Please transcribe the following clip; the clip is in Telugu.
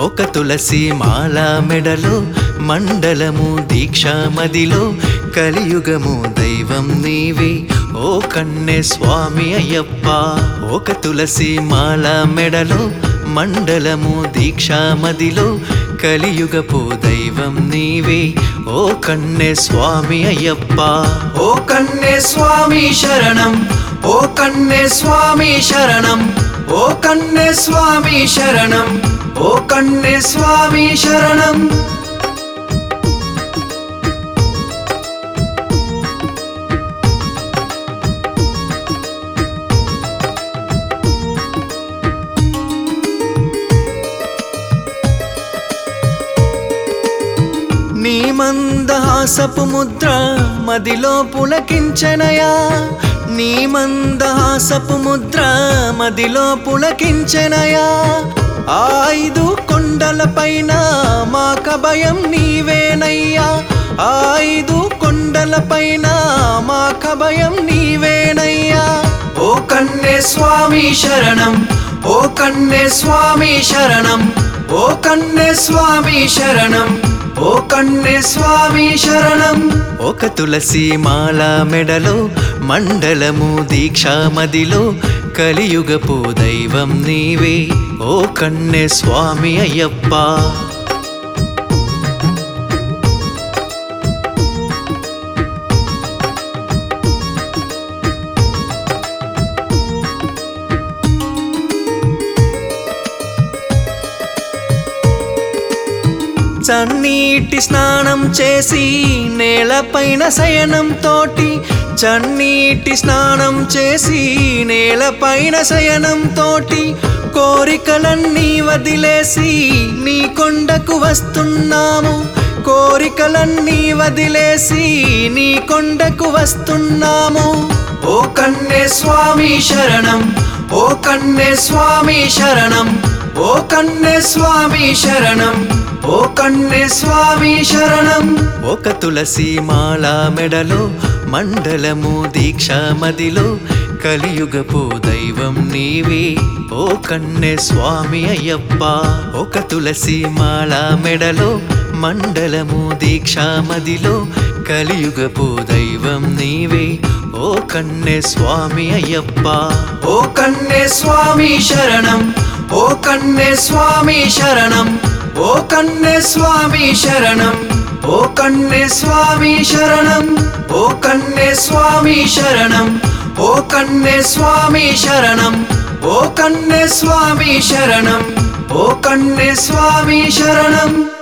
ఒక తులసి మాల మెడలో మండలము దీక్ష మదిలో కలియుగము దైవం నీవే ఓ కన్నె స్వామి అయ్యప్ప ఒక తులసి మాల మెడలో మండలము దీక్ష మదిలో కలియుగపు దైవం నీవే ఓ కన్నె స్వామి అయ్యప్ప ఓ కన్నె స్వామి శరణం ఓ కన్నె స్వామి శరణం ఓ కన్నె స్వామి శరణం ఓ కన్నె స్వామి శరణం నీ మందహాసపు ముద్ర మదిలో పులకించనయా నీ మందహాసపు ముద్ర మదిలో పులకించనయా ఆ ఐదు కొండల పైన మా కభయం నీవేనయ్యా ఆ ఐదు కొండల పైన మా కభయం నీవేనయ్యా ఓ కన్నె స్వామి శరణం ఓ కన్నె స్వామి శరణం ఓ కన్నె స్వామి శరణం ఓ కన్నె స్వామి శరణం ఒక తులసి మాల మెడలో మండలము దీక్ష మదిలో కలియుగపు దైవం నీవే ఓ కన్నె స్వామి అయ్యప్ప చన్నీటి స్నానం చేసి నేలపైన శయనం తోటి చన్నీటి స్నానం చేసి నేలపైన శయనం తోటి కోరికలన్నీ వదిలేసి నీ కొండకు వస్తున్నాము కోరికలన్నీ వదిలేసి నీ కొండకు వస్తున్నాము ఓ కన్నె స్వామి శరణం ఓ కన్నె స్వామి శరణం ఓ కన్నె స్వామి శరణం ఓ కన్నె స్వామి శరణం ఒక తులసి మాల మెడలో మండలము దీక్ష మదిలో కలియుగపు దైవం నీవే ఓ కన్నె స్వామి అయ్యప్ప ఒక తులసి మాల మెడలో మండలము దీక్ష మదిలో కలియుగపు దైవం నీవే ఓ కన్నె స్వామి అయ్యప్ప ఓ కన్నె స్వామి శరణం ఓ కన్నె స్వామి శరణం ఓ కన్నె స్వామి శరణం ఓ కన్నె స్వామి శరణం ఓ కన్నె స్వామి శరణం ఓ కన్నె స్వామి శరణం ఓ కన్నె స్వామి శరణం ఓ కన్నె స్వామి శరణం